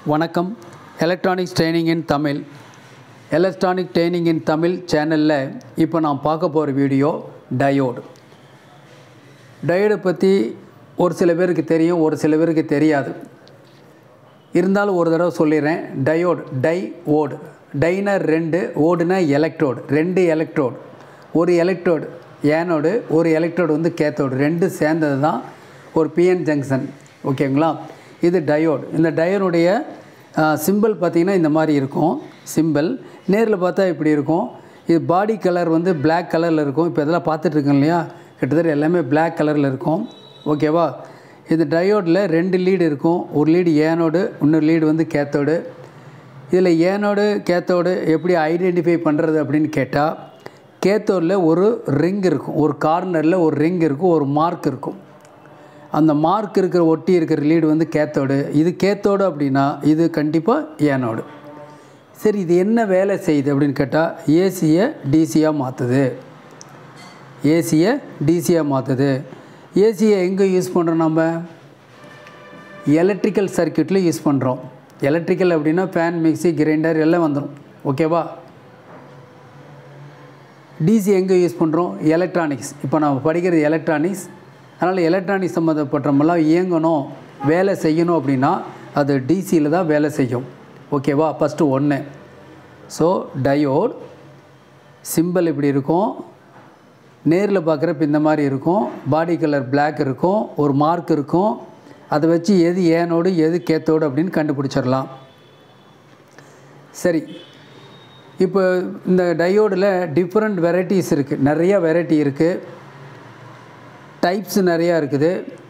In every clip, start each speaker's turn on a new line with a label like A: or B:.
A: வணக்கம் electronics training in Tamil electronic training in Tamil சேனலில் இப்போ நான் பார்க்க போகிற வீடியோ டயோடு டயோடை பற்றி ஒரு சில பேருக்கு தெரியும் ஒரு சில பேருக்கு தெரியாது இருந்தாலும் ஒரு தடவை சொல்லிடுறேன் டயோடு டை ஓடு டைனா ரெண்டு ஓடுனா எலக்ட்ரோடு ரெண்டு எலக்ட்ரோடு ஒரு எலக்ட்ரோடு ஏனோடு ஒரு எலக்ட்ரோடு வந்து கேத்தோடு ரெண்டு சேர்ந்தது தான் ஒரு பிஎன் ஜங்ஷன் ஓகேங்களா இது டயோடு இந்த டயோனுடைய சிம்பிள் பார்த்திங்கன்னா இந்த மாதிரி இருக்கும் சிம்பிள் நேரில் பார்த்தா இப்படி இருக்கும் இது பாடி கலர் வந்து Black கலரில் இருக்கும் இப்போ இதெல்லாம் பார்த்துட்டு இருக்கோம் இல்லையா கிட்டத்தட்ட எல்லாமே Black கலரில் இருக்கும் ஓகேவா இது டயோடில் ரெண்டு லீடு இருக்கும் ஒரு லீடு ஏனோடு இன்னொரு லீடு வந்து கேத்தோடு இதில் ஏனோடு கேத்தோடு எப்படி ஐடென்டிஃபை பண்ணுறது அப்படின்னு கேட்டால் கேத்தோடில் ஒரு ரிங் இருக்கும் ஒரு கார்னரில் ஒரு ரிங் இருக்கும் ஒரு மார்க் இருக்கும் அந்த மார்க் இருக்கிற ஒட்டி இருக்கிற லீடு வந்து கேத்தோடு இது கேத்தோடு அப்படின்னா இது கண்டிப்பாக ஏனோடு சரி இது என்ன வேலை செய்யுது அப்படின்னு கேட்டால் ஏசியை டிசியாக மாற்றுது ஏசியை டிசியாக மாற்றுது ஏசியை எங்கே யூஸ் பண்ணுறோம் நம்ம எலக்ட்ரிக்கல் சர்க்கியூட்டில் யூஸ் பண்ணுறோம் எலக்ட்ரிக்கல் அப்படின்னா ஃபேன் மிக்ஸி கிரைண்டர் எல்லாம் வந்துடும் ஓகேவா டிசி எங்கே யூஸ் பண்ணுறோம் எலக்ட்ரானிக்ஸ் இப்போ நம்ம படிக்கிறது எலக்ட்ரானிக்ஸ் அதனால் எலக்ட்ரானிக்ஸ் சம்மந்தப்பட்டமெல்லாம் இயங்கணும் வேலை செய்யணும் அப்படின்னா அது டிசியில் தான் வேலை செய்யும் ஓகேவா ஃபஸ்ட்டு ஒன்று ஸோ டயோட் சிம்பிள் இப்படி இருக்கும் நேரில் பார்க்குறப்ப இந்த மாதிரி இருக்கும் பாடி கலர் Black இருக்கும் ஒரு மார்க் இருக்கும் அதை வச்சு எது ஏனோடு எது கேத்தோடு அப்படின்னு கண்டுபிடிச்சிடலாம் சரி இப்போ இந்த டயோடில் டிஃப்ரெண்ட் வெரைட்டிஸ் இருக்குது நிறைய வெரைட்டி இருக்குது டைப்ஸ் நிறையா இருக்குது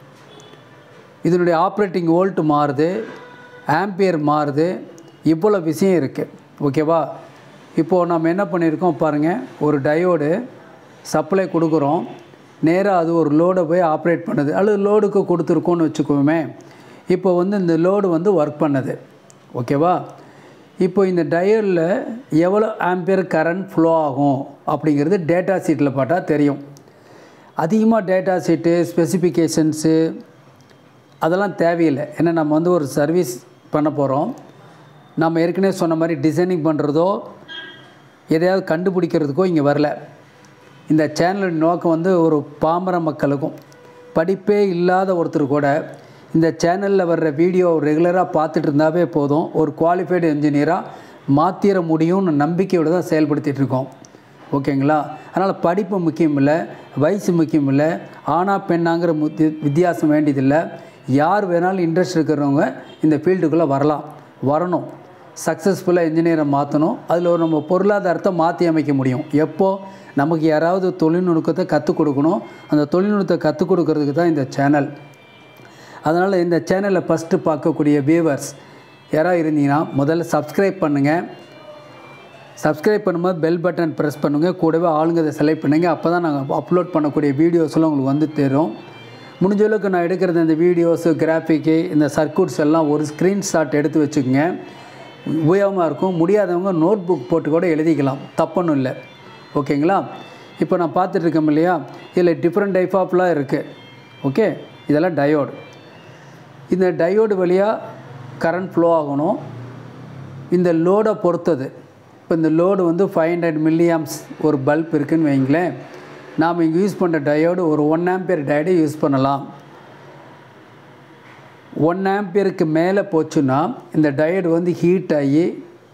A: இதனுடைய ஆப்ரேட்டிங் வோல்ட் மாறுது ஆம்பியர் மாறுது இவ்வளோ விஷயம் இருக்குது ஓகேவா இப்போது நம்ம என்ன பண்ணியிருக்கோம் பாருங்கள் ஒரு டயோடு சப்ளை கொடுக்குறோம் நேராக அது ஒரு லோடை போய் ஆப்ரேட் பண்ணுது அல்லது லோடுக்கு கொடுத்துருக்கோன்னு வச்சுக்கோமே இப்போ வந்து இந்த லோடு வந்து ஒர்க் பண்ணுது ஓகேவா இப்போ இந்த டயோடில் எவ்வளோ ஆம்பியர் கரண்ட் ஃப்ளோ ஆகும் அப்படிங்கிறது டேட்டா ஷீட்டில் பார்த்தா தெரியும் அதிகமாக டேட்டா ஷீட்டு ஸ்பெசிஃபிகேஷன்ஸு அதெல்லாம் தேவையில்லை ஏன்னா நம்ம வந்து ஒரு சர்வீஸ் பண்ண போகிறோம் நம்ம ஏற்கனவே சொன்ன மாதிரி டிசைனிங் பண்ணுறதோ எதையாவது கண்டுபிடிக்கிறதுக்கோ இங்கே வரல இந்த சேனலோட நோக்கம் வந்து ஒரு பாமர மக்களுக்கும் படிப்பே இல்லாத ஒருத்தர் கூட இந்த சேனலில் வர்ற வீடியோ ரெகுலராக பார்த்துட்டு இருந்தாவே போதும் ஒரு குவாலிஃபைடு என்ஜினியராக மாற்றிட முடியும்னு நம்பிக்கையோடு தான் செயல்படுத்திகிட்டு இருக்கோம் ஓகேங்களா அதனால் படிப்பு முக்கியம் இல்லை வயசு முக்கியம் இல்லை ஆணா பெண்ணாங்கிற முத்தி வித்தியாசம் வேண்டியதில்லை யார் வேணாலும் இன்ட்ரெஸ்ட் இருக்கிறவங்க இந்த ஃபீல்டுக்குள்ளே வரலாம் வரணும் சக்ஸஸ்ஃபுல்லாக இன்ஜினியரை மாற்றணும் அதில் ஒரு நம்ம பொருளாதாரத்தை மாற்றி அமைக்க முடியும் எப்போ நமக்கு யாராவது தொழில்நுட்பத்தை கற்றுக் கொடுக்கணும் அந்த தொழில்நுட்பத்தை கற்றுக் கொடுக்கறதுக்கு தான் இந்த சேனல் அதனால் இந்த சேனலை ஃபஸ்ட்டு பார்க்கக்கூடிய வியூவர்ஸ் யாராவது இருந்தீங்கன்னா முதல்ல சப்ஸ்கிரைப் பண்ணுங்கள் சப்ஸ்கிரைப் பண்ணும்போது பெல் பட்டன் ப்ரெஸ் பண்ணுங்கள் கூடவே ஆளுங்க அதை செலக்ட் பண்ணுங்கள் அப்போ தான் நாங்கள் அப்லோட் பண்ணக்கூடிய வீடியோஸ்லாம் உங்களுக்கு வந்து தரும் முடிஞ்ச அளவுக்கு நான் எடுக்கிறது இந்த வீடியோஸு கிராஃபிக்கு இந்த சர்க்கூட்ஸ் எல்லாம் ஒரு ஸ்க்ரீன்ஷாட் எடுத்து வச்சுக்கோங்க உபயோகமாக இருக்கும் முடியாதவங்க நோட் புக் போட்டு கூட எழுதிக்கலாம் தப்பொன்றும் இல்லை ஓகேங்களா இப்போ நான் பார்த்துட்டு இருக்கேன் இல்லையா இதில் டிஃப்ரெண்ட் டைப் ஆஃப்லாம் இருக்குது ஓகே இதெல்லாம் டயோடு இந்த டயோடு வழியாக கரண்ட் ஃப்ளோ ஆகணும் இந்த லோடை பொறுத்தது இப்போ இந்த லோடு வந்து ஃபைவ் ஹண்ட்ரட் மில்லியாம்ஸ் ஒரு பல்ப் இருக்குதுன்னு வைங்களேன் நாம் இங்கே யூஸ் பண்ணுற டயோடு ஒரு ஒன் ஆம்பியர் டயோடு யூஸ் பண்ணலாம் ஒன் ஆம்பியருக்கு மேலே போச்சுன்னா இந்த டயோடு வந்து ஹீட் ஆகி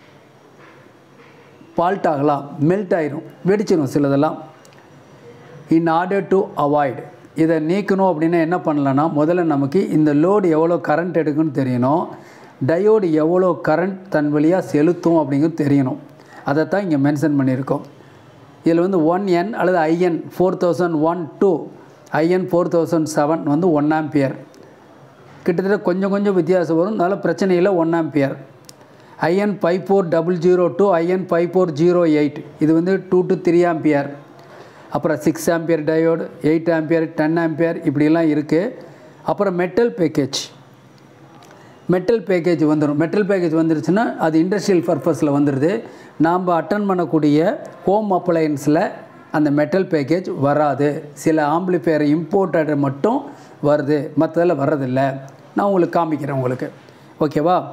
A: ஃபால்ட் ஆகலாம் மெல்ட் ஆயிரும் வெடிச்சிடும் சிலதெல்லாம் இன் ஆர்டர் டு அவாய்டு இதை நீக்கணும் அப்படின்னா என்ன பண்ணலான்னா முதல்ல நமக்கு இந்த லோடு எவ்வளோ கரண்ட் எடுக்குன்னு தெரியணும் டயோடு எவ்வளோ கரண்ட் தன் வழியாக செலுத்தும் அப்படிங்கிறது தெரியணும் அதை தான் இங்கே மென்ஷன் பண்ணியிருக்கோம் இதில் வந்து ஒன் என் அல்லது IN four thousand one two IN four thousand seven வந்து ஒன் ஆம்பியர் கிட்டத்தட்ட கொஞ்சம் கொஞ்சம் வித்தியாசம் வரும் அதனால் பிரச்சனை இல்லை one ampere IN five four double zero two IN five four zero eight இது வந்து டூ டு த்ரீ ஆம்பியர் அப்புறம் six ampere diode eight ampere ten ampere இப்படிலாம் இருக்குது அப்புறம் மெட்டல் பேக்கேஜ் மெட்டல் பேக்கேஜ் வந்துடும் மெட்டல் பேக்கேஜ் வந்துருச்சுன்னா அது இண்டஸ்ட்ரியல் பர்பஸில் வந்துடுது நாம் அட்டன் பண்ணக்கூடிய ஹோம் அப்ளையன்ஸில் அந்த மெட்டல் பேக்கேஜ் வராது சில ஆம்பிளிஃபையர் இம்போர்ட்டட் மட்டும் வருது மற்றதில் வர்றதில்லை நான் உங்களுக்கு காமிக்கிறேன் உங்களுக்கு ஓகேவா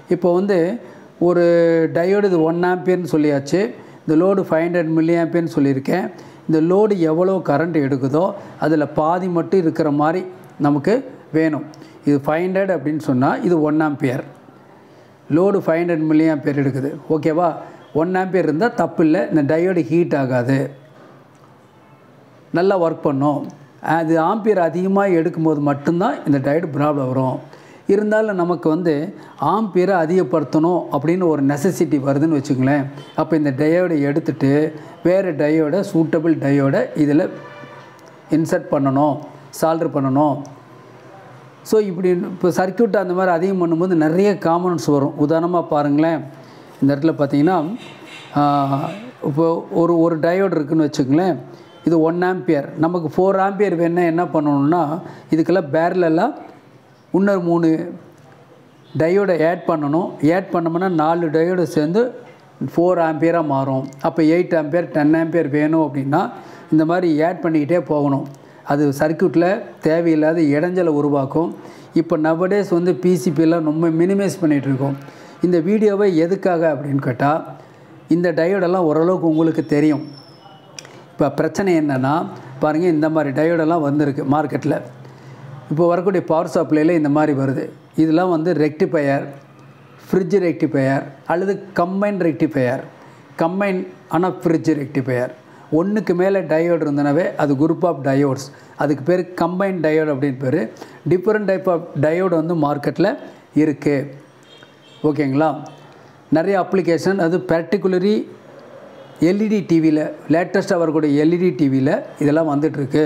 A: இப்போ வந்து ஒரு டயோடு இது ஒன் ஆம்பியர்னு சொல்லியாச்சு இந்த லோடு ஃபைவ் ஹண்ட்ரட் மில்லி ஆம்பியர்னு சொல்லியிருக்கேன் இந்த லோடு எவ்வளோ கரண்ட் எடுக்குதோ அதில் பாதி மட்டும் இருக்கிற மாதிரி நமக்கு வேணும் இது ஃபைவ் ஹண்ட்ரட் அப்படின்னு சொன்னால் இது one ampere load five hundred milli ampere எடுக்குது ஓகேவா ஒன் ஆம்பியர் இருந்தால் தப்பு இல்லை இந்த டயோடு ஹீட் ஆகாது நல்லா ஒர்க் பண்ணும் அது ஆம்பியர் அதிகமாக எடுக்கும்போது மட்டும்தான் இந்த டயோடு ப்ராப்ளம் வரும் இருந்தாலும் நமக்கு வந்து ஆம்பியரை அதிகப்படுத்தணும் அப்படின்னு ஒரு நெசசிட்டி வருதுன்னு வச்சுங்களேன் அப்போ இந்த டயோடை எடுத்துட்டு வேறு டயோடை சூட்டபிள் டயோடை இதில் இன்சர்ட் பண்ணணும் சால்டர் பண்ணணும் ஸோ இப்படி இப்போ சர்க்கியூட் அந்த மாதிரி அதிகம் பண்ணும்போது நிறைய காமனன்ஸ் வரும் உதாரணமாக பாருங்களேன் இந்த இடத்துல பார்த்தீங்கன்னா இப்போ ஒரு ஒரு டயோடு இருக்குன்னு வச்சுங்களேன் இது ஒன் ஆம்பியர் நமக்கு ஃபோர் ஆம்பியர் வேணா என்ன பண்ணணும்னா இதுக்கெல்லாம் பேரலெல்லாம் இன்னொரு மூணு டயோடை ஆட் பண்ணணும் ஆட் பண்ணோம்னா நாலு டயோடு சேர்ந்து ஃபோர் ஆம்பியராக மாறும் அப்போ எயிட் ஆம்பியர் டென் ஆம்பியர் வேணும் அப்படின்னா இந்த மாதிரி ஆட் பண்ணிக்கிட்டே போகணும் அது சர்க்கியூட்டில் தேவையில்லாத இடைஞ்சலை உருவாக்கும் இப்போ நவடேஸ் வந்து பிசிபிலாம் ரொம்ப மினிமைஸ் பண்ணிகிட்டு இருக்கோம் இந்த வீடியோவை எதுக்காக அப்படின்னு கேட்டால் இந்த டயோடெல்லாம் ஓரளவுக்கு உங்களுக்கு தெரியும் இப்போ பிரச்சனை என்னென்னா பாருங்கள் இந்த மாதிரி டயோடெல்லாம் வந்திருக்கு மார்க்கெட்டில் இப்போ வரக்கூடிய பவர் சப்ளையில் இந்த மாதிரி வருது இதெல்லாம் வந்து ரெக்டிஃபையர் ஃப்ரிட்ஜ் ரெக்டிஃபையர் அல்லது கம்பைன் ரெக்டிஃபையர் கம்பைன் ஆனால் ஃப்ரிட்ஜ் ரெக்டிஃபையர் ஒன்றுக்கு மேலே டயோடு இருந்தனவே அது குரூப் ஆஃப் டயோட்ஸ் அதுக்கு பேர் கம்பைன் டயோடு அப்படின்னு பேர் டிஃப்ரெண்ட் டைப் ஆஃப் டயோடு வந்து மார்க்கெட்டில் இருக்குது ஓகேங்களா நிறைய அப்ளிகேஷன் அது பர்டிகுலரி எல்இடி டிவியில் லேட்டஸ்ட்டாக வரக்கூடிய எல்இடி டிவியில் இதெல்லாம் வந்துட்டுருக்கு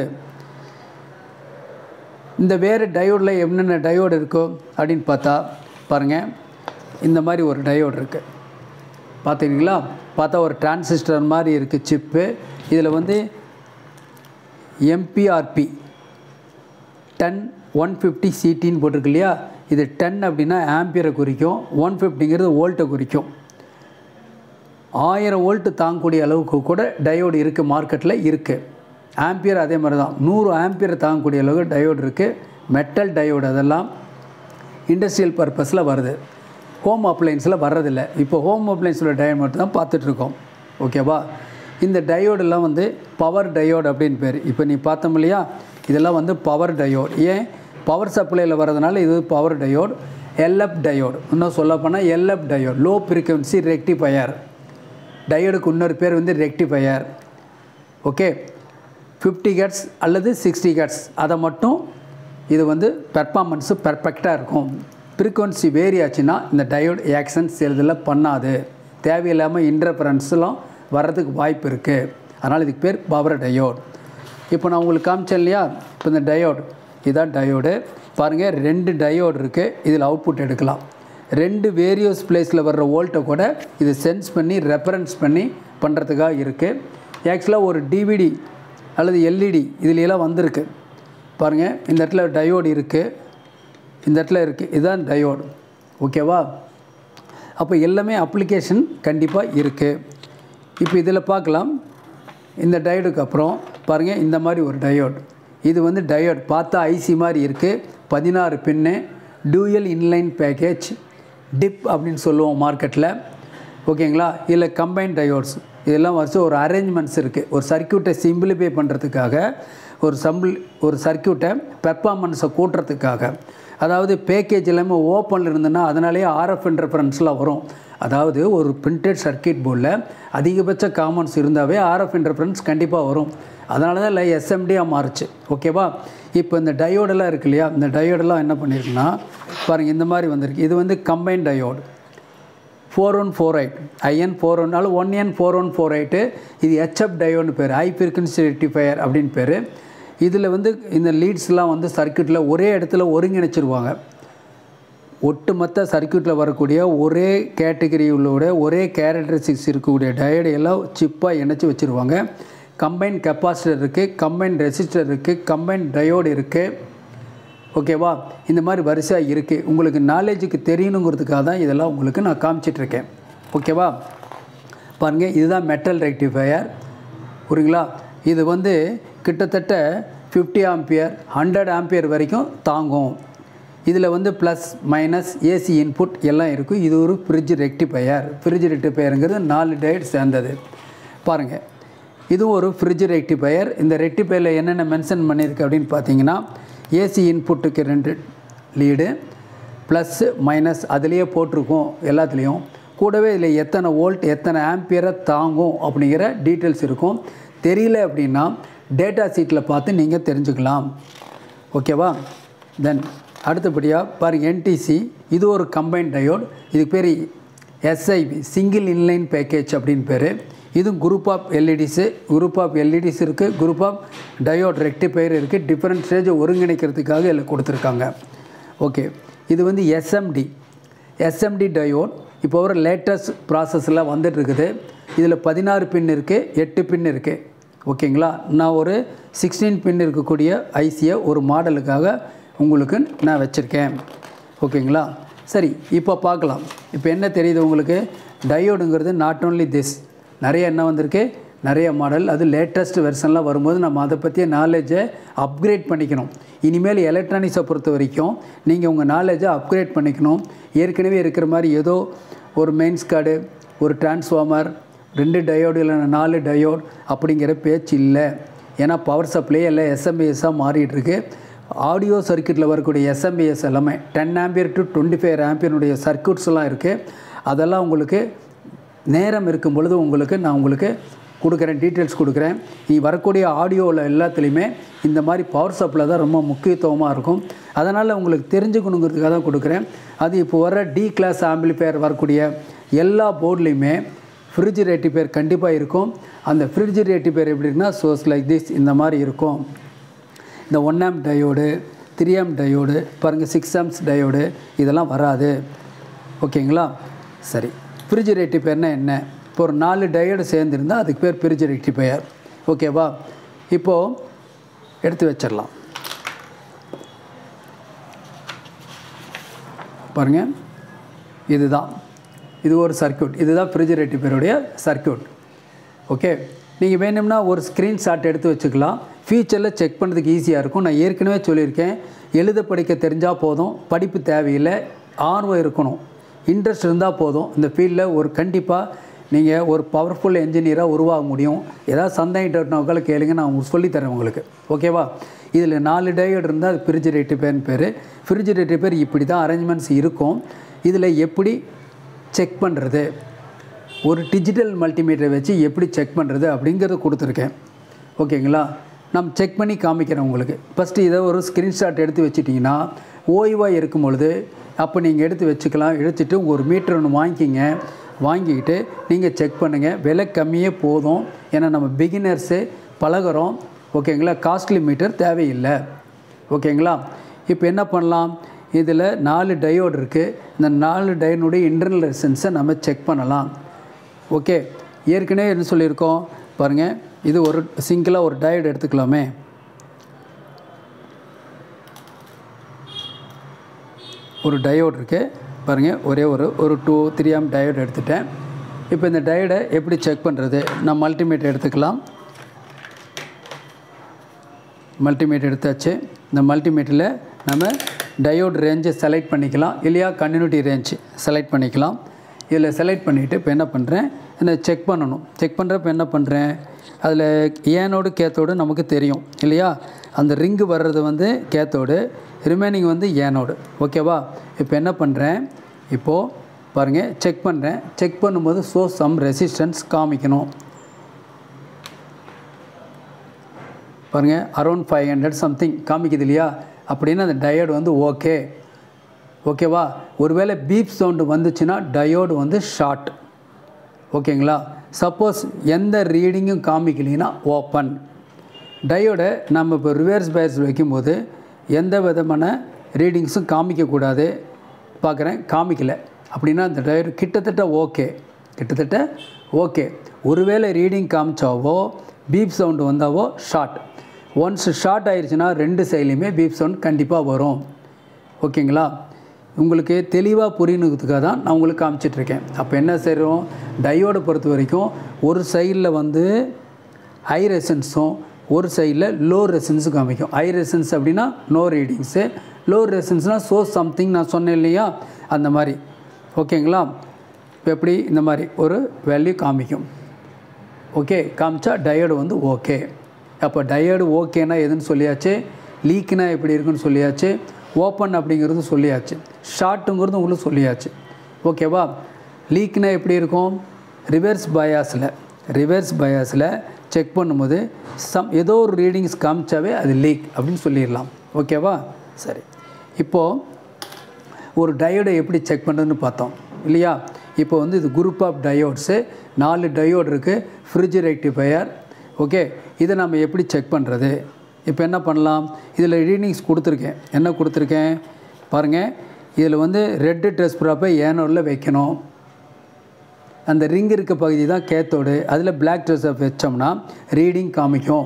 A: இந்த வேறு டயோடில் என்னென்ன டயோடு இருக்கோ அப்படின்னு பார்த்தா பாருங்கள் இந்த மாதிரி ஒரு டயோடு இருக்குது பார்த்துக்கிங்களா பார்த்தா ஒரு டிரான்சிஸ்டர் மாதிரி இருக்குது சிப்பு இதில் வந்து எம்பிஆர்பி டென் ஒன் ஃபிஃப்டி சிடின்னு போட்டிருக்கு இல்லையா இது டென் அப்படின்னா ஆம்பியரை குறிக்கும் ஒன் ஃபிஃப்டிங்கிறது வோல்ட்டை குறிக்கும் ஆயிரம் வோல்ட்டு தாங்கக்கூடிய அளவுக்கு கூட டயோடு இருக்குது மார்க்கெட்டில் இருக்குது ஆம்பியர் அதே மாதிரி தான் நூறு ஆம்பியர் தாங்கக்கூடிய அளவுக்கு டயோடு இருக்குது மெட்டல் டயோடு அதெல்லாம் இண்டஸ்ட்ரியல் பர்பஸில் வருது ஹோம் அப்ளைன்ஸில் வர்றதில்ல இப்போ ஹோம் அப்ளைன்ஸில் டயோடு மட்டும் தான் பார்த்துட்ருக்கோம் ஓகேவா இந்த டயோடெல்லாம் வந்து பவர் டயோடு அப்படின்னு பேர் இப்போ நீ பார்த்தோம் இல்லையா இதெல்லாம் வந்து பவர் டயோடு ஏன் பவர் சப்ளையில் வர்றதுனால இது பவர் டயோடு எல்எஃப் டயோடு இன்னும் சொல்லப்போனால் LF diode low frequency rectifier டயோடுக்கு இன்னொரு பேர் வந்து ரெக்டிஃபையர் ஓகே ஃபிஃப்டி கட்ஸ் அல்லது சிக்ஸ்டி கட்ஸ் அதை மட்டும் இது வந்து பெர்ஃபார்மன்ஸு பெர்ஃபெக்டாக இருக்கும் ஃப்ரீக்வன்சி வேரி ஆச்சுன்னா இந்த டயோடு ஆக்ஷன் சிலதில் பண்ணாது தேவையில்லாமல் இன்டர்ஃபரன்ஸ்லாம் வர்றதுக்கு வாய்ப்பு இருக்குது அதனால் இதுக்கு பேர் பவர் டயோடு இப்போ நான் உங்களுக்கு காமிச்சேன் இல்லையா இப்போ இந்த டயோடு இதுதான் டயோடு பாருங்கள் ரெண்டு டயோடு இருக்குது இதில் அவுட்புட் எடுக்கலாம் ரெண்டு வேரியஸ் பிளேஸில் வர்ற வோல்ட்டை கூட இது சென்ஸ் பண்ணி ரெஃபரன்ஸ் பண்ணி பண்ணுறதுக்காக இருக்குது ஆக்சுவலாக ஒரு டிவிடி அல்லது எல்இடி இதுலையெல்லாம் வந்திருக்கு பாருங்கள் இந்த இடத்துல டயோடு இருக்குது இந்த இடத்துல இருக்குது இதுதான் டயோடு ஓகேவா அப்போ எல்லாமே அப்ளிகேஷன் கண்டிப்பாக இருக்குது இப்போ இதில் பார்க்கலாம் இந்த டயோடுக்கு அப்புறம் பாருங்கள் இந்த மாதிரி ஒரு டயோடு இது வந்து டயோட் பார்த்தா ஐசி மாதிரி இருக்குது பதினாறு pin dual inline package DIP அப்படின்னு சொல்லுவோம் மார்க்கெட்டில் ஓகேங்களா இல்லை கம்பைன் டயோட்ஸ் இதெல்லாம் வச்சு ஒரு அரேஞ்ச்மெண்ட்ஸ் இருக்குது ஒரு சர்க்கியூட்டை சிம்பிளிஃபை பண்ணுறதுக்காக ஒரு சம்பிள் ஒரு சர்க்கியூட்டை பெர்ஃபார்மன்ஸை கூட்டுறதுக்காக அதாவது பேக்கேஜ் எல்லாமே ஓப்பனில் இருந்ததுன்னா அதனாலேயே ஆர்எஃப் இன்டர்ஃபரன்ஸ்லாம் வரும் அதாவது ஒரு பிரிண்டட் சர்க்கியூட் போர்டில் அதிகபட்ச காமன்ஸ் இருந்தாவே ஆர்எஃப் இன்டர்ஃபரன்ஸ் கண்டிப்பாக வரும் அதனால தான் இல்லை எஸ்எம்டியாக மாறுச்சு ஓகேவா இப்போ இந்த டயோடெல்லாம் இருக்கு இல்லையா இந்த டயோடெல்லாம் என்ன பண்ணியிருக்குன்னா பாருங்கள் இந்த மாதிரி வந்திருக்கு இது வந்து combine diode four one four eight IN four ஒன்னால one N four one four eight இது ஹெச்எப் டயோன்னு பேர் ஹை ஃப்ரீக்வன்சி ரெக்டிஃபையர் அப்படின்னு பேர் இதில் வந்து இந்த லீட்ஸ்லாம் வந்து சர்க்கியூட்டில் ஒரே இடத்துல ஒருங்கிணைச்சிருவாங்க ஒட்டுமொத்த சர்க்கியூட்டில் வரக்கூடிய ஒரே கேட்டகரியோட ஒரே கேரக்டரிஸ்டிக்ஸ் இருக்கக்கூடிய டயோடு எல்லாம் சிப்பாக இணைச்சி வச்சுருவாங்க கம்பைன் கெப்பாசிட்டர் இருக்குது கம்பைன் ரெசிஸ்டர் இருக்குது கம்பைன் டயோடு இருக்குது ஓகேவா இந்த மாதிரி வரிசையாக இருக்குது உங்களுக்கு நாலேஜுக்கு தெரியணுங்கிறதுக்காக தான் இதெல்லாம் உங்களுக்கு நான் காமிச்சிட்ருக்கேன் ஓகேவா பாருங்கள் இதுதான் மெட்டல் ரெக்டிஃபையர் புரியுங்களா இது வந்து கிட்டத்தட்ட ஃபிஃப்டி ஆம்பியர் ஹண்ட்ரட் ஆம்பியர் வரைக்கும் தாங்கும் இதில் வந்து ப்ளஸ் மைனஸ் ஏசி இன்புட் எல்லாம் இருக்கும் இது ஒரு ஃப்ரிட்ஜ் ரெக்டிஃபையர் ஃப்ரிட்ஜ் ரெக்டிஃபையருங்கிறது நாலு டயட் சேர்ந்தது பாருங்கள் இதுவும் ஒரு ஃப்ரிட்ஜ் ரெக்டிஃபையர் இந்த ரெக்டிஃபையரில் என்னென்ன மென்ஷன் பண்ணியிருக்கு அப்படின்னு பார்த்தீங்கன்னா ஏசி இன்புட்டுக்கு ரெண்டு லீடு ப்ளஸ்ஸு மைனஸ் அதுலேயே போட்டிருக்கோம் எல்லாத்துலேயும் கூடவே இதில் எத்தனை வோல்ட் எத்தனை ஆம்பியரை தாங்கும் அப்படிங்கிற டீட்டெயில்ஸ் இருக்கும் தெரியல அப்படின்னா டேட்டா சீட்டில் பார்த்து நீங்கள் தெரிஞ்சுக்கலாம் ஓகேவா தென் அடுத்தபடியாக பாருங்கள் என்டிசி இது ஒரு கம்பைன் டயோட் இதுக்கு பேர் எஸ்ஐபி சிங்கிள் இன்லைன் பேக்கேஜ் அப்படின்னு பேர் இது group of LEDs group of LEDs இருக்குது குரூப் ஆஃப் டயோட் ரெக்டிஃபையர் இருக்குது டிஃப்ரெண்ட் ஸ்டேஜை ஒருங்கிணைக்கிறதுக்காக இதில் கொடுத்துருக்காங்க ஓகே இது வந்து எஸ்எம்டி எஸ்எம்டி டயோட் இப்போ ஒரு லேட்டஸ்ட் ப்ராசஸில் வந்துட்டுருக்குது இதில் பதினாறு பின் இருக்குது எட்டு பின் இருக்குது ஓகேங்களா நான் ஒரு சிக்ஸ்டீன் பின் இருக்கக்கூடிய ஐசியை ஒரு மாடலுக்காக உங்களுக்கு நான் வச்சுருக்கேன் ஓகேங்களா சரி இப்போ பார்க்கலாம் இப்போ என்ன தெரியுது உங்களுக்கு டயோடுங்கிறது நாட் ஓன்லி திஸ் நிறைய என்ன வந்திருக்கு நிறைய மாடல் அது லேட்டஸ்ட் வெர்ஷன்லாம் வரும்போது நம்ம அதை பற்றிய நாலேஜை அப்கிரேட் பண்ணிக்கணும் இனிமேல் எலக்ட்ரானிக்ஸை பொறுத்த வரைக்கும் நீங்கள் உங்கள் நாலேஜை அப்கிரேட் பண்ணிக்கணும் ஏற்கனவே இருக்கிற மாதிரி ஏதோ ஒரு மெயின்ஸ் கார்டு ஒரு டிரான்ஸ்ஃபார்மர் ரெண்டு டயோடு இல்லைன்னா நாலு டயோட் அப்படிங்கிற பேச்சு இல்லை ஏன்னா பவர் சப்ளை எல்லாம் எஸ்எம்பிஎஸ்ஸாக மாறிட்டுருக்கு ஆடியோ சர்க்கியூட்டில் வரக்கூடிய எஸ்எம்பிஎஸ் எல்லாமே ten ampere to twenty five ஆம்பியனுடைய சர்க்கியூட்ஸ்லாம் இருக்குது அதெல்லாம் உங்களுக்கு நேரம் இருக்கும் பொழுது உங்களுக்கு நான் உங்களுக்கு கொடுக்குறேன் டீட்டெயில்ஸ் கொடுக்குறேன் நீ வரக்கூடிய ஆடியோவில் எல்லாத்துலேயுமே இந்த மாதிரி பவர் சப்ளை தான் ரொம்ப முக்கியத்துவமாக இருக்கும் அதனால் உங்களுக்கு தெரிஞ்சுக்கணுங்கிறதுக்காக தான் கொடுக்குறேன் அது இப்போ வர டி கிளாஸ் ஆம்பிளிஃபையர் வரக்கூடிய எல்லா போர்ட்லேயுமே ஃப்ரிட்ஜ் ரெட்டிஃபையர் கண்டிப்பாக இருக்கும் அந்த ஃப்ரிட்ஜ் ரெட்டிஃபையர் எப்படின்னா சோர்ஸ் லைக் திஸ் இந்த மாதிரி இருக்கும் இந்த one amp diode three amp diode பாருங்கள் சிக்ஸ் ஆம்ஸ் டயோடு இதெல்லாம் வராது ஓகேங்களா சரி ஃப்ரிட்ஜ் ரெக்டிஃபையர்னால் என்ன இப்போ ஒரு நாலு டயோடு சேர்ந்துருந்தால் அதுக்கு பேர் ஃப்ரிட்ஜ் ரெக்டிஃபையர் ஓகேவா இப்போது எடுத்து வச்சிடலாம் பாருங்கள் இதுதான் இது ஒரு சர்க்கியூட் இதுதான் ஃப்ரிட்ஜ் ரெக்டிஃபையருடைய சர்க்கியூட் ஓகே நீங்கள் வேணும்னா ஒரு ஸ்க்ரீன்ஷாட் எடுத்து வச்சுக்கலாம் ஃபியூச்சரில் செக் பண்ணுறதுக்கு ஈஸியாக இருக்கும் நான் ஏற்கனவே சொல்லியிருக்கேன் எழுத படிக்க தெரிஞ்சால் போதும் படிப்பு தேவையில்லை ஆர்வம் இருக்கணும் இன்ட்ரெஸ்ட் இருந்தால் போதும் இந்த ஃபீல்டில் ஒரு கண்டிப்பாக நீங்கள் ஒரு பவர்ஃபுல் என்ஜினியராக உருவாக முடியும் ஏதாவது சந்தேகிட்டவங்களை கேளுங்க நான் உங்களுக்கு சொல்லித்தரேன் உங்களுக்கு ஓகேவா இதில் நாலு டயோடு இருந்தால் அது ஃப்ரிட்ஜ் ரெட்டிஃபையர்னு பேர் ஃப்ரிட்ஜ் ரெட்டிஃபையர் இப்படி தான் அரேஞ்ச்மெண்ட்ஸ் இருக்கும் இதில் எப்படி செக் பண்ணுறது ஒரு டிஜிட்டல் மல்டிமீட்டரை வச்சு எப்படி செக் பண்ணுறது அப்படிங்கிறத கொடுத்துருக்கேன் ஓகேங்களா நம்ம செக் பண்ணி காமிக்கிறேன் உங்களுக்கு ஃபஸ்ட்டு இதை ஒரு ஸ்க்ரீன்ஷாட் எடுத்து வச்சிட்டிங்கன்னா ஓய்வாக இருக்கும் பொழுது அப்போ நீங்கள் எடுத்து வச்சுக்கலாம் எடுத்துட்டு ஒரு மீட்டர் ஒன்று வாங்கிக்கிங்க வாங்கிக்கிட்டு நீங்கள் செக் பண்ணுங்கள் விலை கம்மியே போதும் ஏன்னா நம்ம பிகினர்ஸு பழகுறோம் ஓகேங்களா காஸ்ட்லி மீட்டர் தேவையில்லை ஓகேங்களா இப்போ என்ன பண்ணலாம் இதில் நாலு டயோடு இருக்குது இந்த நாலு டயோனுடைய இன்டர்னல் ரெசன்ஸை நம்ம செக் பண்ணலாம் ஓகே ஏற்கனவே என்ன சொல்லியிருக்கோம் பாருங்கள் இது ஒரு சிங்கிளாக ஒரு டயோடு எடுத்துக்கலாமே ஒரு டயோடு இருக்குது பாருங்கள் ஒரே ஒரு ஒரு டூ த்ரீ ஆம் டயோடு எடுத்துட்டேன் இப்போ இந்த டயோடை எப்படி செக் பண்ணுறது நான் மல்டிமீட்டர் எடுத்துக்கலாம் மல்டிமீட்டர் எடுத்தாச்சு இந்த மல்டிமீட்டரில் நம்ம டயோட் ரேஞ்சை செலக்ட் பண்ணிக்கலாம் இல்லையா கன்டினியூட்டி ரேஞ்ச் செலக்ட் பண்ணிக்கலாம் இதில் செலக்ட் பண்ணிவிட்டு இப்போ என்ன பண்ணுறேன் என்ன செக் பண்ணணும் செக் பண்ணுறப்ப என்ன பண்ணுறேன் அதில் ஏனோடு கேத்தோடு நமக்கு தெரியும் இல்லையா அந்த ரிங்கு வர்றது வந்து கேத்தோடு ரிமைனிங் வந்து ஏனோடு ஓகேவா இப்போ என்ன பண்ணுறேன் இப்போது பாருங்கள் செக் பண்ணுறேன் செக் பண்ணும்போது ஸோ சம் ரெசிஸ்டன்ஸ் காமிக்கணும் பாருங்கள் அரௌண்ட் ஃபைவ் ஹண்ட்ரட் சம்திங் காமிக்குது இல்லையா அப்படின்னு அந்த டயோடு வந்து ஓகே ஓகேவா ஒருவேளை பீப் சவுண்டு வந்துச்சுன்னா டயோடு வந்து ஷார்ட் ஓகேங்களா சப்போஸ் எந்த ரீடிங்கும் காமிக்கலைன்னா ஓப்பன் டயோடை நம்ம இப்போ ரிவர்ஸ் பயஸ் வைக்கும்போது எந்த விதமான ரீடிங்ஸும் காமிக்கக்கூடாது பார்க்குறேன் காமிக்கலை அப்படின்னா அந்த டயோடு கிட்டத்தட்ட ஓகே கிட்டத்தட்ட ஓகே ஒருவேளை ரீடிங் காமிச்சாவோ பீப் சவுண்டு வந்தாவோ ஷார்ட் ஒன்ஸ் ஷார்ட் ஆயிடுச்சுன்னா ரெண்டு சைட்லேயுமே பீப் சவுண்ட் கண்டிப்பாக வரும் ஓகேங்களா உங்களுக்கு தெளிவாக புரியணுங்கிறதுக்காக தான் நான் உங்களுக்கு காமிச்சிட்ருக்கேன் அப்போ என்ன செய்கிறோம் டயோடை பொறுத்த வரைக்கும் ஒரு சைடில் வந்து ஹை ரெசன்ஸும் ஒரு சைடில் லோ ரெசன்ஸும் காமிக்கும் ஹை ரெசன்ஸ் அப்படின்னா நோ ரீடிங்ஸு லோ ரெசன்ஸ்னால் சோ சம்திங் நான் சொன்னேன் இல்லையா அந்த மாதிரி ஓகேங்களா இப்போ எப்படி இந்த மாதிரி ஒரு வேல்யூ காமிக்கும் ஓகே காமிச்சா டயோடு வந்து ஓகே அப்போ டயோடு ஓகேனா எதுன்னு சொல்லியாச்சு லீக்னா எப்படி இருக்குன்னு சொல்லியாச்சு ஓப்பன் அப்படிங்கிறது சொல்லியாச்சு ஷார்ட்டுங்கிறது உங்களுக்கு சொல்லியாச்சு ஓகேவா லீக்னா எப்படி இருக்கும் ரிவர்ஸ் பயாஸில் ரிவர்ஸ் பயாஸில் செக் பண்ணும்போது சம் ஏதோ ஒரு ரீடிங்ஸ் காமிச்சாவே அது லீக் அப்படின்னு சொல்லிடலாம் ஓகேவா சரி இப்போது ஒரு டயோடை எப்படி செக் பண்ணுறதுன்னு பார்த்தோம் இல்லையா இப்போ வந்து இது குரூப் ஆஃப் டயோட்ஸு நாலு டயோடு இருக்குது ஃப்ரிட்ஜ் ரெக்டிஃபையர் ஓகே இதை நம்ம எப்படி செக் பண்ணுறது இப்போ என்ன பண்ணலாம் இதில் ரீடிங்ஸ் கொடுத்துருக்கேன் என்ன கொடுத்துருக்கேன் பாருங்கள் இதில் வந்து ரெட்டு ட்ரெஸ் ப்ராப்பை ஏனோரில் வைக்கணும் அந்த ரிங் இருக்க பகுதி தான் கேத்தோடு அதில் பிளாக் ட்ரெஸ்ஸை வச்சோம்னா ரீடிங் காமிக்கும்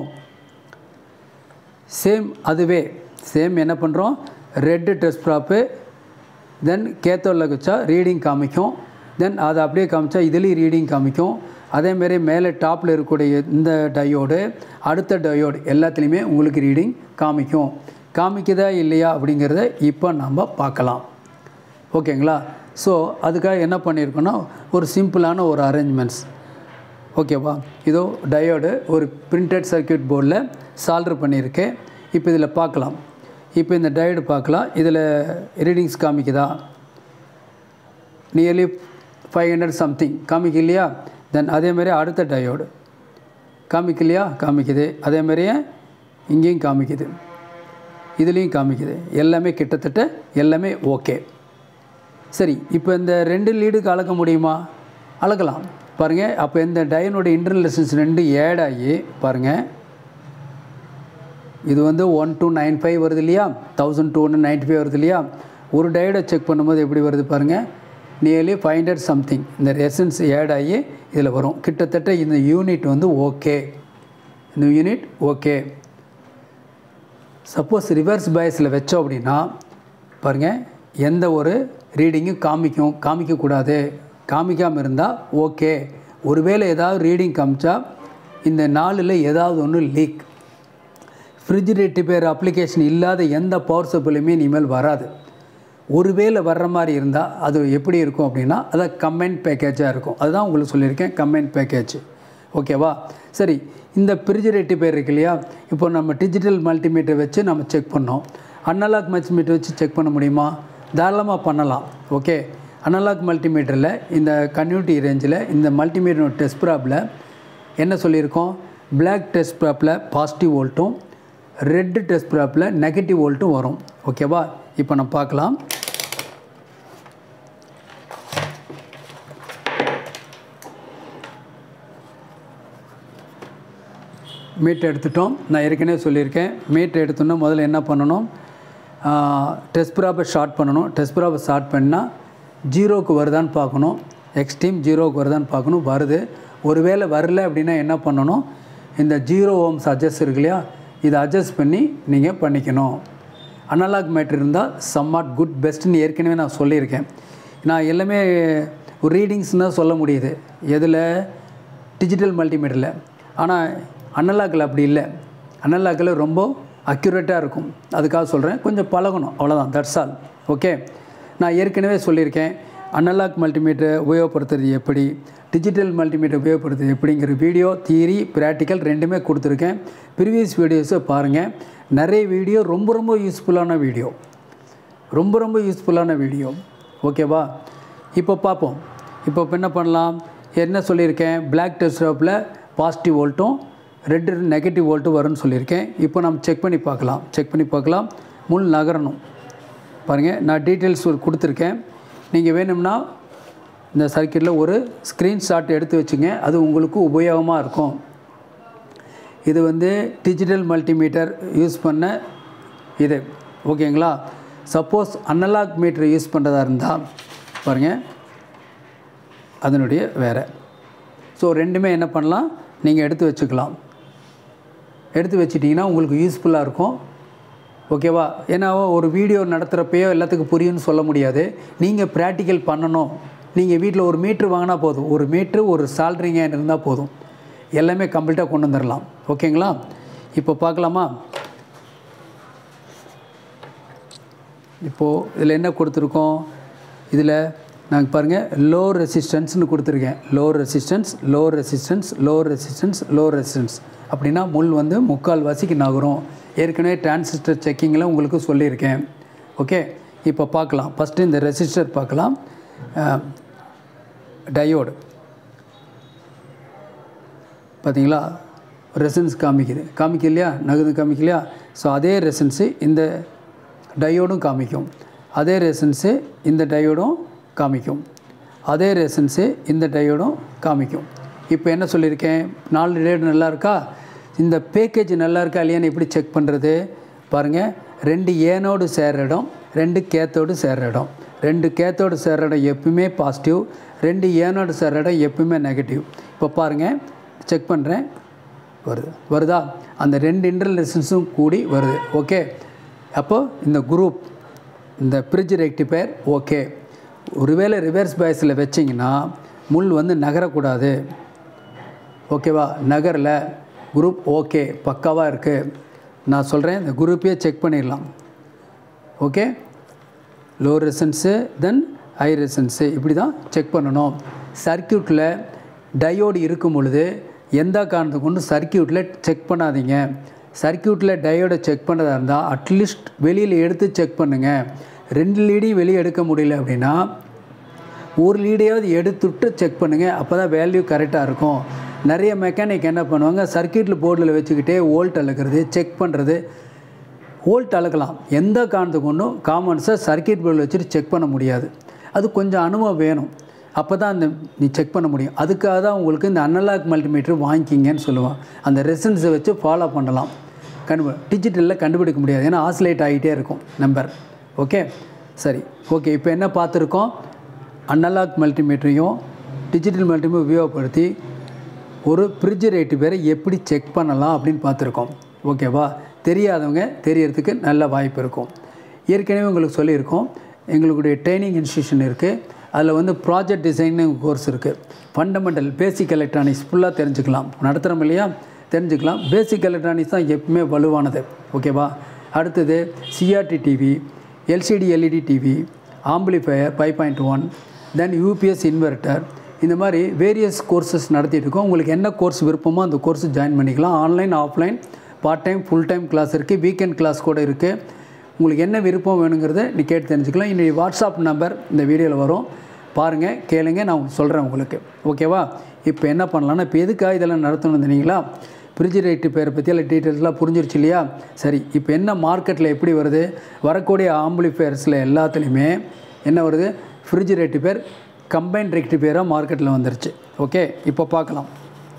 A: சேம் அதுவே சேம் என்ன பண்ணுறோம் ரெட்டு ட்ரெஸ் ப்ராப்பு தென் கேத்தோடில் வச்சா ரீடிங் காமிக்கும் தென் அதை அப்படியே காமிச்சா இதுலேயும் ரீடிங் காமிக்கும் அதேமாரி மேலே டாப்பில் இருக்கக்கூடிய இந்த டயோடு அடுத்த டயோடு எல்லாத்துலேயுமே உங்களுக்கு ரீடிங் காமிக்கும் காமிக்குதா இல்லையா அப்படிங்கிறத இப்போ நம்ம பார்க்கலாம் ஓகேங்களா ஸோ அதுக்காக என்ன பண்ணியிருக்கோன்னா ஒரு சிம்பிளான ஒரு அரேஞ்ச்மெண்ட்ஸ் ஓகேவா இதோ டயோடு ஒரு பிரிண்டட் சர்க்கியூட் போர்டில் சால்டர் பண்ணியிருக்கேன் இப்போ இதில் பார்க்கலாம் இப்போ இந்த டயோடு பார்க்கலாம் இதில் ரீடிங்ஸ் காமிக்குதா நியர்லி ஃபைவ் ஹண்ட்ரட் சம்திங் காமிக்கலையா தென் அதேமாதிரி அடுத்த டயோடு காமிக்கலையா காமிக்குது அதேமாதிரியே இங்கேயும் காமிக்குது இதுலேயும் காமிக்குது எல்லாமே கிட்டத்தட்ட எல்லாமே ஓகே சரி இப்போ இந்த ரெண்டு லீடுக்கு அளக்க முடியுமா அளக்கலாம் பாருங்கள் அப்போ இந்த டயனோட இன்டர்னல் ரெசிஸ்டன்ஸ் ரெண்டு ஏட் ஆகி பாருங்கள் இது வந்து ஒன் டூ நைன் ஃபைவ் வருது இல்லையா thousand two hundred ninety five வருது இல்லையா ஒரு டயோடை செக் பண்ணும்போது எப்படி வருது பாருங்கள் நியர்லி ஃபைவ் ஹண்ட்ரட் சம்திங் இந்த ரெசன்ஸ் ஏட் ஆகி இதில் வரும் கிட்டத்தட்ட இந்த யூனிட் வந்து ஓகே இந்த யூனிட் ஓகே சப்போஸ் ரிவர்ஸ் பயஸில் வச்சோம் அப்படின்னா பாருங்கள் எந்த ஒரு ரீடிங்கும் காமிக்கும் காமிக்கக்கூடாது காமிக்காமல் இருந்தால் ஓகே ஒருவேளை ஏதாவது ரீடிங் காமிச்சா இந்த நாளில் ஏதாவது ஒன்று லீக் ஃப்ரிட்ஜ் ரெட்டிபேர் அப்ளிகேஷன் இல்லாத எந்த பவர் சப்ளையுமே இனிமேல் வராது ஒருவேளை வர்ற மாதிரி இருந்தால் அது எப்படி இருக்கும் அப்படின்னா அது கம்பைன் பேக்கேஜாக இருக்கும் அதுதான் உங்களுக்கு சொல்லியிருக்கேன் கம்பைன் பேக்கேஜ் ஓகேவா சரி இந்த ஃப்ரிட்ஜ் ரெட்டிபேர் இருக்கு இல்லையா இப்போ நம்ம டிஜிட்டல் மல்டிமீட்டர் வச்சு நம்ம செக் பண்ணோம் அனலாக் மல்டிமீட்டர் வச்சு செக் பண்ண முடியுமா தாராளமாக பண்ணலாம் ஓகே அனலாக் மல்டிமீட்டரில் இந்த கன்யூனிட்டி ரேஞ்சில் இந்த மல்டிமீட்டர் டெஸ்ட் ப்ராப்பில் என்ன சொல்லியிருக்கோம் பிளாக் டெஸ்ட் ப்ராப்பில் பாசிட்டிவ் வோல்ட்டும் ரெட்டு டெஸ்ட் ப்ராப்பில் நெகட்டிவ் வோல்ட்டும் வரும் ஓகேவா இப்போ நம்ம பார்க்கலாம் மீட் எடுத்துட்டோம் நான் ஏற்கனவே சொல்லியிருக்கேன் மீட் எடுத்தோன்னா முதல்ல என்ன பண்ணணும் டெஸ்ட் ப்ராப்பை ஷார்ட் பண்ணணும் டெஸ்ட் ப்ராப்பை ஷார்ட் பண்ணால் ஜீரோக்கு வருதான்னு பார்க்கணும் எக்ஸ்ட்ரீம் ஜீரோக்கு வருதான்னு பார்க்கணும் வருது ஒருவேளை வரல அப்படின்னா என்ன பண்ணணும் இந்த ஜீரோ ஓம்ஸ் அட்ஜஸ்ட் இருக்கு இல்லையா இதை அட்ஜஸ்ட் பண்ணி நீங்கள் பண்ணிக்கணும் அனலாக் மேட்ரு இருந்தால் சம்மாட் குட் பெஸ்ட்டுன்னு ஏற்கனவே நான் சொல்லியிருக்கேன் நான் எல்லாமே ஒரு ரீடிங்ஸ் தான் சொல்ல முடியுது எதில் டிஜிட்டல் மல்டிமீட்டரில் ஆனால் அனலாக்கில் அப்படி இல்லை அனலாக்கில் ரொம்ப அக்யூரேட்டாக இருக்கும் அதுக்காக சொல்கிறேன் கொஞ்சம் பழகணும் அவ்வளோதான் தட்ஸ் ஆல் ஓகே நான் ஏற்கனவே சொல்லியிருக்கேன் அனலாக் மல்டிமீட்டர் உபயோகப்படுத்துறது எப்படி டிஜிட்டல் மல்டிமீட்டர் உபயோகப்படுத்துறது எப்படிங்கிற வீடியோ தியரி ப்ராக்டிக்கல் ரெண்டுமே கொடுத்துருக்கேன் ப்ரீவியஸ் வீடியோஸை பாருங்கள் நிறைய வீடியோ ரொம்ப ரொம்ப யூஸ்ஃபுல்லான வீடியோ ரொம்ப ரொம்ப யூஸ்ஃபுல்லான வீடியோ ஓகேவா இப்போ பார்ப்போம் இப்போ என்ன பண்ணலாம் என்ன சொல்லியிருக்கேன் பிளாக் டெஸ்டாப்பில் பாசிட்டிவ் வோல்ட்டும் ரெட்டு நெகட்டிவ் வோல்ட்டும் வரும்னு சொல்லியிருக்கேன் இப்போ நம்ம செக் பண்ணி பார்க்கலாம் செக் பண்ணி பார்க்கலாம் முள் நகரணும் பாருங்கள் நான் டீட்டெயில்ஸ் ஒரு கொடுத்துருக்கேன் நீங்கள் வேணும்னா இந்த சர்க்கியூட்டில் ஒரு ஸ்க்ரீன்ஷாட் எடுத்து வச்சுங்க அது உங்களுக்கு உபயோகமாக இருக்கும் இது வந்து டிஜிட்டல் மல்டிமீட்டர் யூஸ் பண்ண இது ஓகேங்களா சப்போஸ் அனலாக் மீட்டர் யூஸ் பண்ணுறதா இருந்தால் பாருங்கள் அதனுடைய வேறு ஸோ ரெண்டுமே என்ன பண்ணலாம் நீங்கள் எடுத்து வச்சுக்கலாம் எடுத்து வச்சிட்டிங்கன்னா உங்களுக்கு யூஸ்ஃபுல்லாக இருக்கும் ஓகேவா ஏன்னா ஒரு வீடியோ நடத்துகிறப்பயோ எல்லாத்துக்கும் புரியும்னு சொல்ல முடியாது நீங்கள் ப்ராக்டிக்கல் பண்ணணும் நீங்கள் வீட்டில் ஒரு மீட்ரு வாங்கினா போதும் ஒரு மீட்ரு ஒரு சால்ட்ரிங்க இருந்தால் போதும் எல்லாமே கம்ப்ளீட்டாக கொண்டு வந்துடலாம் ஓகேங்களா இப்போ பார்க்கலாமா இப்போது இதில் என்ன கொடுத்துருக்கோம் இதில் நாங்கள் பாருங்கள் லோ ரெசிஸ்டன்ஸ்னு கொடுத்துருக்கேன் low resistance low resistance low resistance low resistance அப்படின்னா முள் வந்து முக்கால் வாசிக்கு நகரும் ஏற்கனவே டிரான்சிஸ்டர் செக்கிங்கில் உங்களுக்கு சொல்லியிருக்கேன் ஓகே இப்போ பார்க்கலாம் ஃபஸ்ட்டு இந்த ரெசிஸ்டர் பார்க்கலாம் டயோடு பார்த்தீங்களா ரெசன்ஸ் காமிக்குது காமிக்க இல்லையா நகுது காமிக்கலையா ஸோ அதே ரெசன்ஸு இந்த டயோடும் காமிக்கும் அதே ரெசன்ஸு இந்த டயோடும் காமிக்கும் அதே ரெசன்ஸு இந்த டயோடும் காமிக்கும் இப்போ என்ன சொல்லியிருக்கேன் நாலு டயோடு நல்லா இருக்கா இந்த பேக்கேஜ் நல்லா இருக்கா இல்லையான்னு எப்படி செக் பண்ணுறது பாருங்கள் ரெண்டு ஏனோடு சேர்ற இடம் ரெண்டு கேத்தோடு சேர்ற இடம் ரெண்டு கேத்தோடு சேர்ற இடம் எப்பவுமே பாசிட்டிவ் ரெண்டு ஏனோடு சேர்ற இடம் எப்பவுமே நெகட்டிவ் இப்போ பாருங்கள் செக் பண்ணுறேன் வருது வருதா அந்த ரெண்டு இன்டர்னல் ரெசிஸ்டன்ஸும் கூடி வருது ஓகே அப்போது இந்த குரூப் இந்த பிரிட்ஜ் ரெக்டிஃபயர் ஓகே ஒருவேளை ரிவர்ஸ் பயஸில் வச்சிங்கன்னா முள் வந்து நகரக்கூடாது ஓகேவா நகரில் குரூப் ஓகே பக்காவாக இருக்குது நான் சொல்கிறேன் இந்த குரூப்பையே செக் பண்ணிடலாம் okay low resistance then high resistance இப்படி தான் செக் பண்ணணும் சர்க்கியூட்டில் டயோடு இருக்கும் பொழுது எந்த காரணத்தை கொண்டு சர்க்கியூட்டில் செக் பண்ணாதீங்க சர்க்கியூட்டில் டயோடை செக் பண்ணதாக இருந்தால் அட்லீஸ்ட் வெளியில் எடுத்து செக் பண்ணுங்கள் ரெண்டு லீடையும் வெளியே எடுக்க முடியல அப்படின்னா ஒரு லீடையாவது எடுத்துட்டு செக் பண்ணுங்கள் அப்போ தான் வேல்யூ கரெக்டாக இருக்கும் நிறைய மெக்கானிக் என்ன பண்ணுவாங்க சர்க்கியூட்டில் போர்டில் வச்சுக்கிட்டே வோல்ட் அளக்கிறது செக் பண்ணுறது வோல்ட் அளக்கலாம் எந்த காரணத்தை கொண்டும் காமன்ஸை சர்க்கியூட் போர்டில் வச்சுட்டு செக் பண்ண முடியாது அது கொஞ்சம் அனுபவம் வேணும் அப்போ தான் அந்த நீ செக் பண்ண முடியும் அதுக்காக தான் உங்களுக்கு இந்த அனலாக் மல்டிமீட்டர் வாங்கிக்கிங்கன்னு சொல்லுவான் அந்த ரெசன்ஸை வச்சு ஃபாலோ பண்ணலாம் கண்டு டிஜிட்டலில் கண்டுபிடிக்க முடியாது ஏன்னா ஆசிலேட் ஆகிட்டே இருக்கும் நம்பர் ஓகே சரி ஓகே இப்போ என்ன பார்த்துருக்கோம் அனலாக் மல்டிமீட்டரையும் டிஜிட்டல் மல்டிமீட்டர் உபயோகப்படுத்தி ஒரு ஃப்ரிட்ஜ் ரேட்டு பேரை எப்படி செக் பண்ணலாம் அப்படின்னு பார்த்துருக்கோம் ஓகேவா தெரியாதவங்க தெரியறதுக்கு நல்ல வாய்ப்பு இருக்கும் ஏற்கனவே உங்களுக்கு சொல்லியிருக்கோம் எங்களுடைய ட்ரைனிங் இன்ஸ்டியூஷன் இருக்குது அதில் வந்து ப்ராஜெக்ட் டிசைனிங் கோர்ஸ் இருக்குது ஃபண்டமெண்டல் பேசிக் எலக்ட்ரானிக்ஸ் ஃபுல்லாக தெரிஞ்சுக்கலாம் நடத்துகிறோம் இல்லையா தெரிஞ்சுக்கலாம் பேசிக் எலக்ட்ரானிக்ஸ் தான் எப்பவுமே வலுவானது ஓகேவா அடுத்தது CRT TV LCD LED TV amplifier five point one then UPS inverter இந்த மாதிரி வேரியஸ் கோர்சஸ் நடத்திட்டு இருக்கோம் உங்களுக்கு என்ன கோர்ஸ் விருப்பமோ அந்த கோர்ஸ் ஜாயின் பண்ணிக்கலாம் online offline part time full time class இருக்குது வீக்கெண்ட் கிளாஸ் கூட இருக்குது உங்களுக்கு என்ன விருப்பம் வேணுங்கிறத நீ கேட்டு தெரிஞ்சுக்கலாம் இன்னைக்கு வாட்ஸ்அப் நம்பர் இந்த வீடியோவில் வரும் பாருங்கள் கேளுங்க நான் சொல்கிறேன் உங்களுக்கு ஓகேவா இப்போ என்ன பண்ணலாம்னா இப்போ எதுக்காக இதெல்லாம் நடத்தணும் இருந்தீங்களா ஃப்ரிட்ஜ் ரேட்டு பேரை பற்றி எல்லாம் டீட்டெயில்ஸ்லாம் புரிஞ்சிருச்சு இல்லையா சரி இப்போ என்ன மார்க்கெட்டில் எப்படி வருது வரக்கூடிய ஆம்பிளிஃபயர்ஸில் எல்லாத்துலேயுமே என்ன வருது ஃப்ரிட்ஜ் ரேட்டு பேர் கம்பைன் ரெக்டிஃபையராக மார்க்கெட்டில் வந்துருச்சு ஓகே இப்போ பார்க்கலாம்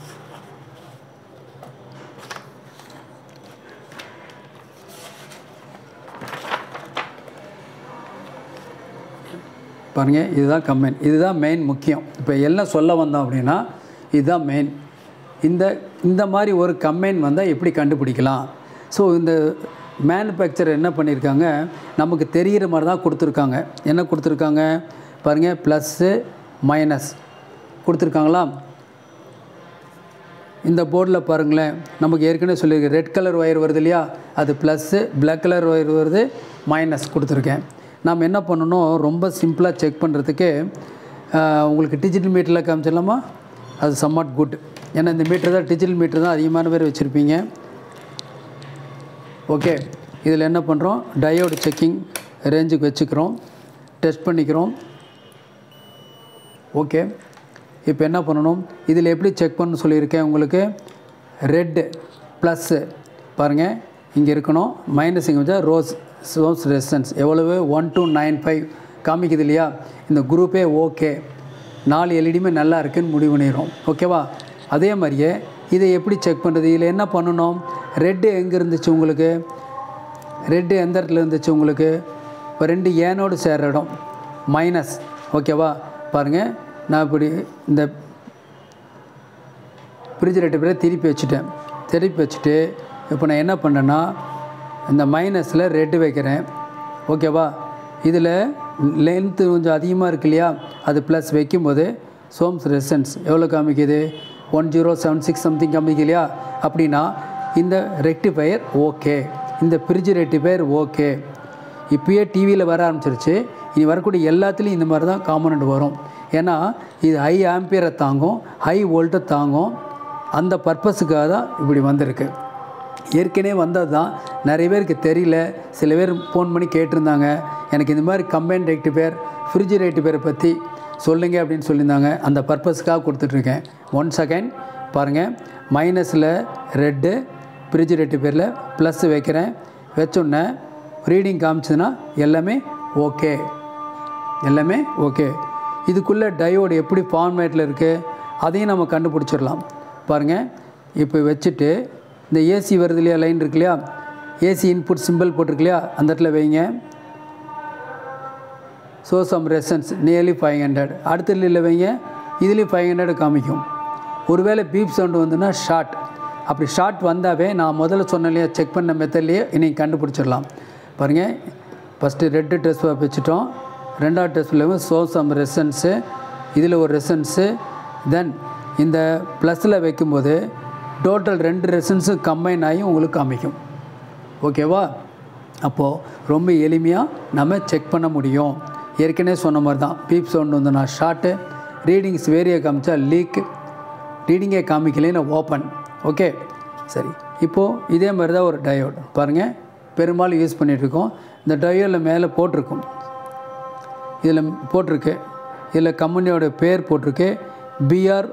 A: பாருங்கள் இதுதான் கம்பைன் இதுதான் மெயின் முக்கியம் இப்போ எல்லாம் சொல்ல வந்தோம் அப்படின்னா இதுதான் மெயின் இந்த இந்த மாதிரி ஒரு கம்பைன் வந்தால் எப்படி கண்டுபிடிக்கலாம் ஸோ இந்த மேனுஃபேக்சர் என்ன பண்ணியிருக்காங்க நமக்கு தெரிகிற மாதிரி தான் கொடுத்துருக்காங்க என்ன கொடுத்துருக்காங்க பாருங்கள் ப்ளஸ்ஸு மைனஸ் கொடுத்துருக்காங்களா இந்த போர்டில் பாருங்களேன் நமக்கு ஏற்கனவே சொல்லியிருக்கு ரெட் கலர் ஒயர் வருது இல்லையா அது ப்ளஸ்ஸு பிளாக் கலர் ஒயர் வருது மைனஸ் கொடுத்துருக்கேன் நாம் என்ன பண்ணணும் ரொம்ப சிம்பிளாக செக் பண்ணுறதுக்கு உங்களுக்கு டிஜிட்டல் மீட்டரில் காமிச்சிடலாமா அது சம்மாட் குட் ஏன்னா இந்த மீட்டர் தான் டிஜிட்டல் மீட்டர் தான் அதிகமான பேர் வச்சுருப்பீங்க ஓகே இதில் என்ன பண்ணுறோம் டயோடு செக்கிங் ரேஞ்சுக்கு வச்சுக்கிறோம் டெஸ்ட் பண்ணிக்கிறோம் ஓகே இப்போ என்ன பண்ணணும் இதில் எப்படி செக் பண்ண சொல்லியிருக்கேன் உங்களுக்கு ரெட்டு ப்ளஸ்ஸு பாருங்கள் இங்கே இருக்கணும் மைனஸ் இங்கே வச்சா ரோஸ் ரோஸ் ரெசன்ஸ் எவ்வளவு ஒன் டூ நைன் ஃபைவ் காமிக்குது இல்லையா இந்த குரூப்பே ஓகே நாலு எல்இடியுமே நல்லா இருக்குன்னு முடிவு பண்ணிடுறோம் ஓகேவா அதே மாதிரியே இதை எப்படி செக் பண்ணுறது இதில் என்ன பண்ணணும் ரெட்டு எங்கே இருந்துச்சு உங்களுக்கு ரெட்டு எந்த இடத்துல இருந்துச்சு உங்களுக்கு இப்போ ரெண்டு ஏனோடு சேர்ற இடம் மைனஸ் ஓகேவா பாருங்கள் நான் இப்படி இந்த ஃப்ரிட்ஜ் ரெட்டு பேரை திருப்பி வச்சுட்டேன் திருப்பி வச்சுட்டு இப்போ நான் என்ன பண்ணேன்னா இந்த மைனஸில் ரெட்டு வைக்கிறேன் ஓகேவா இதில் லென்த்து கொஞ்சம் அதிகமாக இருக்கு இல்லையா அது ப்ளஸ் வைக்கும்போது சோம்ஸ் ரெசன்ஸ் எவ்வளோ காமிக்குது one zero seven six something காமிக்கு இல்லையா அப்படின்னா இந்த ரெக்டிஃபயர் ஓகே இந்த ஃப்ரிட்ஜ் ரெக்டிஃபயர் ஓகே இப்பயே டிவியில் வர ஆரம்பிச்சிருச்சு இனி வரக்கூடிய எல்லாத்துலேயும் இந்த மாதிரி தான் காம்பனண்ட் வரும் ஏன்னா இது ஹை ஆம்பியரை தாங்கும் ஹை வோல்ட்டை தாங்கும் அந்த பர்பஸுக்காக தான் இப்படி வந்திருக்கு ஏற்கனவே வந்தது தான் நிறைய பேருக்கு தெரியல சில பேர் ஃபோன் பண்ணி கேட்டிருந்தாங்க எனக்கு இந்த மாதிரி கம்பைன் ரெக்டிஃபயர் ஃப்ரிட்ஜ் ரெக்டிஃபயரை பற்றி சொல்லுங்க அப்படின்னு சொல்லியிருந்தாங்க அந்த பர்பஸ்க்காக கொடுத்துட்ருக்கேன் ஒன் செகண்ட் பாருங்கள் மைனஸில் ரெட்டு ஃப்ரிட்ஜ் ரெக்டிஃபயரில் ப்ளஸ் வைக்கிறேன் வச்சோடனே ரீடிங் காமிச்சதுன்னா எல்லாமே ஓகே எல்லாமே ஓகே இதுக்குள்ளே டயோடு எப்படி ஃபார்மேட்டில் இருக்குது அதையும் நம்ம கண்டுபிடிச்சிடலாம் பாருங்கள் இப்போ வச்சுட்டு இந்த ஏசி வருது இல்லையா லைன் இருக்கு இல்லையா ஏசி இன்புட் சிம்பிள் போட்டிருக்கு இல்லையா அந்த இடத்துல வைங்க so some resistance nearly five hundred அடுத்த இல்லை வைங்க இதுலேயும் ஃபைவ் ஹண்ட்ரட் காமிக்கும் ஒருவேளை பீப் சவுண்டு வந்துன்னா ஷார்ட் அப்படி ஷார்ட் வந்தாவே நான் முதல்ல சொன்ன இல்லையா செக் பண்ண மெத்தட்லேயே இன்றைக்கி கண்டுபிடிச்சிடலாம் பாருங்கள் ஃபஸ்ட்டு ரெட்டு டெஸ்ட் வச்சுட்டோம் ரெண்டாவது டெஸ்ட்லேயும் ஸோ சம் ரெசன்ஸு இதில் ஒரு ரெசன்ஸு தென் இந்த ப்ளஸில் வைக்கும்போது டோட்டல் ரெண்டு ரெசன்ஸும் கம்பைன் ஆகி உங்களுக்கு காமிக்கும் ஓகேவா அப்போது ரொம்ப எளிமையாக நம்ம செக் பண்ண முடியும் ஏற்கனவே சொன்ன மாதிரி தான் பீப் சவுண்ட் வந்து நான் ஷார்ட்டு ரீடிங்ஸ் வேரியை காமிச்சா லீக் ரீடிங்கே காமிக்கலைன்னு ஓப்பன் ஓகே சரி இப்போது இதே மாதிரி தான் ஒரு டயோட் பாருங்கள் பெரும்பாலும் யூஸ் பண்ணிகிட்ருக்கோம் இந்த டயோடில் மேலே போட்டிருக்கும் இதில் போட்டிருக்கு இதில் கம்பெனியோட பேர் போட்டிருக்கு பிஆர்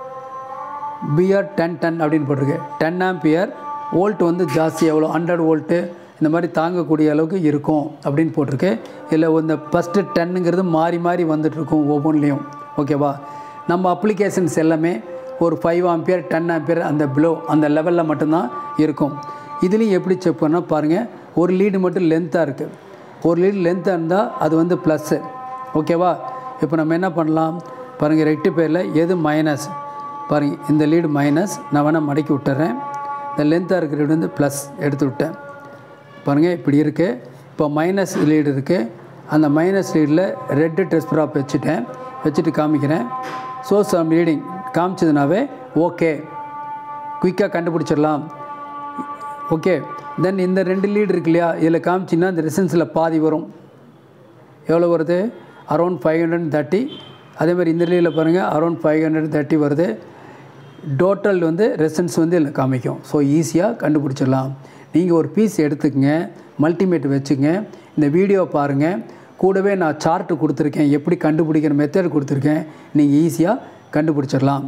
A: பிஆர் டென் டென் அப்படின்னு போட்டிருக்கு டென் ஆம்பியர் வோல்ட் வந்து ஜாஸ்தி எவ்வளோ ஹண்ட்ரட் வோல்ட்டு இந்த மாதிரி தாங்கக்கூடிய அளவுக்கு இருக்கும் அப்படின்னு போட்டிருக்கு இதில் இந்த ஃபஸ்ட்டு டென்னுங்கிறது மாறி மாறி வந்துட்டுருக்கும் ஒவ்வொன்றுலேயும் ஓகேவா நம்ம அப்ளிகேஷன்ஸ் எல்லாமே ஒரு ஃபைவ் ஆம்பியர் டென் ஆம்பியர் அந்த ப்ளோ அந்த லெவலில் மட்டும்தான் இருக்கும் இதுலேயும் எப்படி செக் பண்ணால் பாருங்கள் ஒரு லீடு மட்டும் லென்த்தாக இருக்குது ஒரு லீடு லென்த்தாக இருந்தால் அது வந்து ப்ளஸ்ஸு ஓகேவா இப்போ நம்ம என்ன பண்ணலாம் பாருங்கள் ரெக்டி பேரில் எது மைனஸ் பாருங்கள் இந்த லீடு மைனஸ் நான் வேணால் மடக்கி விட்டுறேன் இந்த லென்த்தாக இருக்கிற லீடு வந்து ப்ளஸ் எடுத்து விட்டேன் பாருங்கள் இப்படி இருக்குது இப்போ மைனஸ் லீடு இருக்குது அந்த மைனஸ் லீடில் ரெட்டு டெஸ்ட் ப்ராப் வச்சுட்டேன் வச்சுட்டு காமிக்கிறேன் ஸோ சம் ரீடிங் காமிச்சதுனாவே ஓகே குயிக்காக கண்டுபிடிச்சிடலாம் ஓகே தென் இந்த ரெண்டு லீடு இருக்கு இல்லையா இதில் காமிச்சின்னா இந்த ரிசன்ஸில் பாதி வரும் எவ்வளோ வருது அரௌண்ட் ஃபைவ் ஹண்ட்ரட் தேர்ட்டி அதே மாதிரி இந்த லீடில் பாருங்கள் அரௌண்ட் ஃபைவ் ஹண்ட்ரட் தேர்ட்டி வருது டோட்டல் வந்து ரெசன்ஸ் வந்து இதில் காமிக்கும் ஸோ ஈஸியாக கண்டுபிடிச்சிடலாம் நீங்கள் ஒரு பீஸ் எடுத்துக்கங்க மல்டிமேட் வச்சுங்க இந்த வீடியோ பாருங்கள் கூடவே நான் சார்ட்டு கொடுத்துருக்கேன் எப்படி கண்டுபிடிக்கிற மெத்தட் கொடுத்துருக்கேன் நீங்கள் ஈஸியாக கண்டுபிடிச்சிடலாம்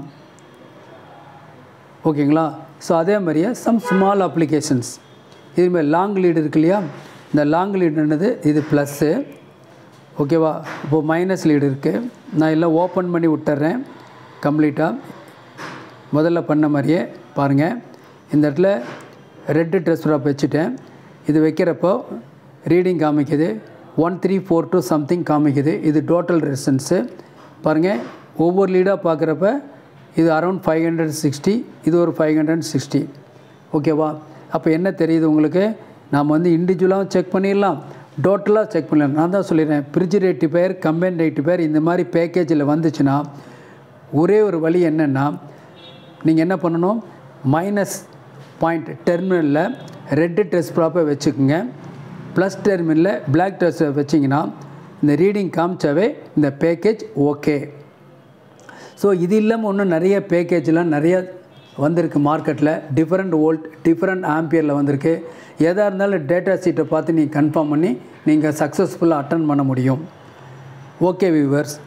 A: ஓகேங்களா ஸோ அதே மாதிரியே சம் ஸ்மால் அப்ளிகேஷன்ஸ் இதுமாதிரி லாங் லீடு இருக்கு இல்லையா இந்த லாங் லீடுன்றது இது ப்ளஸ்ஸு ஓகேவா இப்போது மைனஸ் லீடு இருக்குது நான் எல்லாம் ஓப்பன் பண்ணி விட்டுறேன் கம்ப்ளீட்டாக முதல்ல பண்ண மாதிரியே பாருங்கள் இந்த இடத்துல ரெட்டு ட்ரெஸ் ட்ராப் வச்சுட்டேன் இது வைக்கிறப்போ ரீடிங் காமிக்குது one three four two something காமிக்குது இது டோட்டல் ரெசன்ஸு பாருங்கள் ஒவ்வொரு லீடாக பார்க்குறப்ப இது அரௌண்ட் ஃபைவ் ஹண்ட்ரட் சிக்ஸ்டி இது ஒரு ஃபைவ் ஹண்ட்ரட் சிக்ஸ்டி ஓகேவா அப்போ என்ன தெரியுது உங்களுக்கு நாம் வந்து இண்டிவிஜுவலாகவும் செக் பண்ணிடலாம் டோட்டலாக செக் பண்ணலாம் நான் தான் சொல்லிடுறேன் ஃப்ரிட்ஜ் ரேட்டு பேர் கம்பைன் ரேட்டு பேர் இந்த மாதிரி பேக்கேஜில் வந்துச்சுன்னா ஒரே ஒரு வழி என்னென்னா நீங்கள் என்ன பண்ணணும் மைனஸ் பாயிண்ட் டெர்மினலில் ரெட்டு டெஸ்ட் ப்ராப்பை வச்சுக்கோங்க ப்ளஸ் டெர்மினலில் பிளாக் டெஸ்ட் வச்சிங்கன்னா இந்த ரீடிங் காமிச்சாவே இந்த பேக்கேஜ் ஓகே ஸோ இது இல்லாமல் இன்னும் நிறைய பேக்கேஜ்லாம் நிறைய வந்திருக்கு மார்க்கெட்டில் டிஃப்ரெண்ட் வோல்ட் டிஃப்ரெண்ட் ஆம்பியரில் வந்திருக்கு எதாக இருந்தாலும் டேட்டா சீட்டை பார்த்து நீங்கள் கன்ஃபார்ம் பண்ணி நீங்கள் சக்ஸஸ்ஃபுல்லாக அட்டன் பண்ண முடியும் ஓகே வியூவர்ஸ்